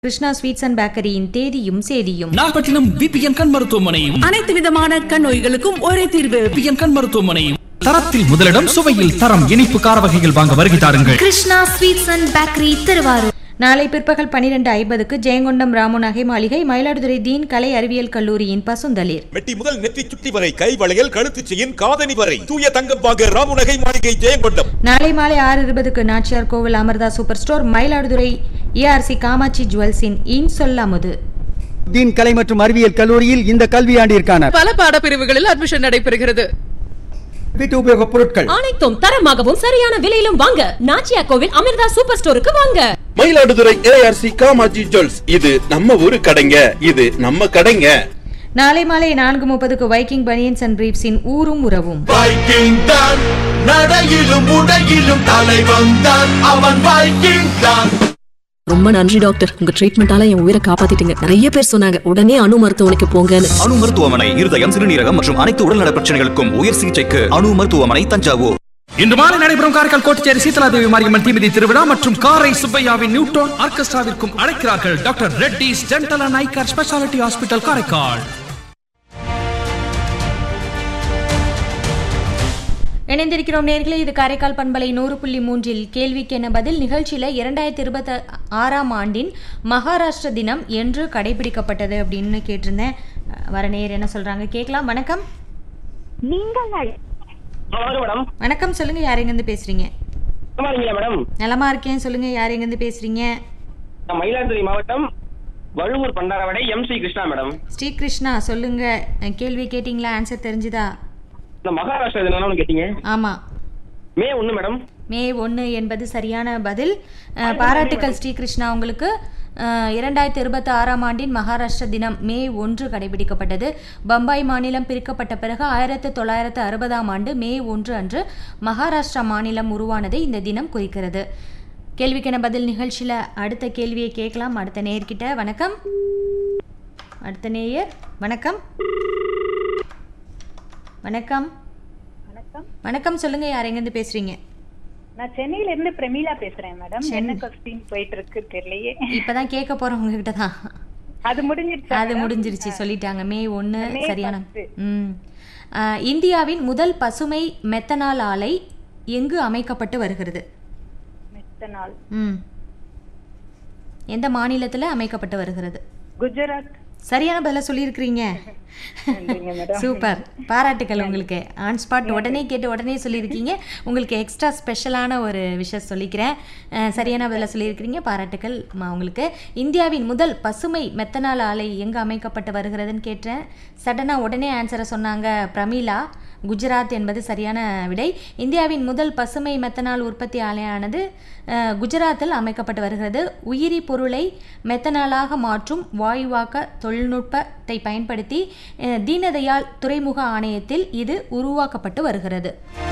Krishna sweets and பேக்கரியின் தேதியும் சேதியும் Nagapattinam VPN கண் மருத்துவமனையும் அனைத்து விதமான கண் நோய்களுக்கும் ஒரே தீர்வு விபிஎன் கண் மருத்துவமனையும் தரத்தில் முதலிடம் சுவையில் தரம் இனிப்பு கார வகைகள் வாங்க வருகை தாருங்கள் Krishna sweets and bakery Thiruvarur நாளை பிற்பகல் பனிரெண்டு ஐம்பதுக்கு ஜெயங்கொண்டம் ராமு நகை மாளிகை மயிலாடுதுறை தீன் கலை அறிவியல் கல்லூரியின் பசுந்தளிர் மெட்டி முதல் நெற்றி சுட்டி வரை கை வளையல் கழுத்து செயின் காதணி வரை தூய தங்கம் வாங்க ராமுநகை மாளிகை ஜெயங்கொண்டம் நாளை மாலை ஆறு இருபதுக்கு Nachiyar Koil Amrita super store Mayiladuthurai ARC Kamatchi ஜுவல்ஸின் இன் சொல்லாமுது தீன் கலை மற்றும் அறிவியல் கல்லூரியில் இந்த கல்வியாண்டிற்கான பல பாடப்பிரிவுகளில் அட்மிஷன் நடைபெறுகிறது வீட்டு உபயோகப் பொருட்கள் அனைத்தும் தரமாகவும் சரியான விலையிலும் வாங்க நாச்சியா கோவில் அமிர்தா சூப்பர் ஸ்டோருக்கு வாங்க மயிலாடுதுறை ஏஆர்சி காமாஜி ஜுவல்ஸ் இது நம்ம ஊரு கடைங்க இது நம்ம கடைங்க நாளை மாலை நான்கு முப்பதுக்கு வைக்கிங் பனியன்ஸ் அண்ட் பிரீப்ஸின் ஊரும் உறவும் வைக்கிங் தான் நடையிலும் உடையிலும் தலைவன் தான் அவன் வைக்கிங் தான் ரொம்ப நன்றி டாக்டர் உங்க ட்ரீட்மெண்டால என் உயிரை காப்பாத்திட்டீங்க நிறைய பேர் சொன்னாங்க உடனே அணு மருத்துவமனைக்கு போங்கன்னு அணு மருத்துவமனை இருதயம் சிறுநீரகம் மற்றும் அனைத்து உடல்நல பிரச்சனைகளுக்கும் உயர் சிகிச்சைக்கு அணு மருத்துவமனை தஞ்சாவூர் இன்று மாலை நடைபெறும் காரைக்கால் கோட்டச்சேரி சீதலாதேவி மாரியம்மன் தீமிதி திருவிழா மற்றும் காரை சுப்பையாவின் நியூட்ரான் ஆர்கெஸ்ட்ராவிற்கும் அழைக்கிறார்கள் doctor Reddy's dental and eye care speciality hospital Karaikal இணைந்திருக்கிறோம் நேர்களே இது காரைக்கால் பண்பலை நூறு புள்ளி மூன்றில் கேள்விக்கென பதில் நிகழ்ச்சியில் இரண்டாயிரத்தி இருபத்தி ஆறாம் ஆண்டின் மகாராஷ்டிர தினம் என்று கடைபிடிக்கப்பட்டது அப்படின்னு கேட்டிருந்தேன் அஹ் வர நேர் என்ன சொல்றாங்க கேட்கலாம் வணக்கம் மேடம் வணக்கம் சொல்லுங்க யார் எங்கேருந்து பேசுறீங்க சும்மா இருக்கீங்களா மேடம் நலமா இருக்கேன் சொல்லுங்க யார் எங்கேருந்து பேசுறீங்க நான் மயிலாடுதுறை மாவட்டம் Vazhuvur Pandaravadai M C Krishna madam Srikrishna சொல்லுங்க அஹ் கேள்வி கேட்டிங்களா ஆன்சர் தெரிஞ்சுதா இந்த மகாராஷ்டிரா தினம் கேட்டீங்க ஆமா மே ஒன்று மேடம் மே ஒன்று என்பது சரியான பதில் அஹ், பாராட்டுக்கள் ஸ்ரீகிருஷ்ணா உங்களுக்கு அஹ், இரண்டாயிரத்தி இருபத்தி ஆறாம் ஆண்டின் மகாராஷ்டிர தினம் மே ஒன்று கடைபிடிக்கப்பட்டது பம்பாய் மாநிலம் பிரிக்கப்பட்ட பிறகு ஆயிரத்தி தொள்ளாயிரத்து அறுபதாம் ஆண்டு மே ஒன்று அன்று மகாராஷ்டிரா மாநிலம் உருவானதை இந்த தினம் குறிக்கிறது கேள்விக்கென பதில் நிகழ்ச்சியில் அடுத்த கேள்வியை கேட்கலாம் அடுத்த நேயர்கிட்ட வணக்கம் அடுத்த நேயர் வணக்கம் வணக்கம் வணக்கம் சொல்லுங்க யார் எங்கேருந்து பேசுறீங்க நான் சென்னையில இருந்து பிரமீளா பேசுறேன் மேடம் என்ன கொஸ்டின் போயிட்டு இருக்கு தெரியலையே இப்பதான் கேட்க போறோம் உங்ககிட்ட தான் அது முடிஞ்சிருச்சு அது முடிஞ்சிருச்சு சொல்லிட்டாங்க மே ஒன்று மே சரியான first. ம் ஆஹ், இந்தியாவின் முதல் பசுமை மெத்தனால் ஆலை எங்கு அமைக்கப்பட்டு வருகிறது மித்த நாள் ம் எந்த மாநிலத்தில் அமைக்கப்பட்டு வருகிறது குஜராத் சரியான பதில சொல்லியிருக்கிறீங்க நன்றிங்க மேடம் சூப்பர் பாராட்டுக்கள் உங்களுக்கு ஆன் ஸ்பாட் உடனே கேட்டு உடனே சொல்லியிருக்கீங்க உங்களுக்கு எக்ஸ்ட்ரா ஸ்பெஷலான ஒரு விஷயம் சொல்லிக்கிறேன் அஹ், சரியான பதில சொல்லியிருக்கிறீங்க பாராட்டுக்கள் மா, உங்களுக்கு இந்தியாவின் முதல் பசுமை மெத்தனால் ஆலை எங்கே அமைக்கப்பட்டு வருகிறதுன்னு கேட்டேன் சடனாக உடனே ஆன்சரை சொன்னாங்க பிரமீளா குஜராத் என்பது சரியான விடை இந்தியாவின் முதல் பசுமை மெத்தனால் உற்பத்தி ஆலையானது அஹ், குஜராத்தில் அமைக்கப்பட்டு வருகிறது உயிரி பொருளை மெத்தனாலாக மாற்றும் வாயுவாக்க தொழில்நுட்பத்தை பயன்படுத்தி அஹ், தீனதயாள் துறைமுக ஆணையத்தில் இது உருவாக்கப்பட்டு வருகிறது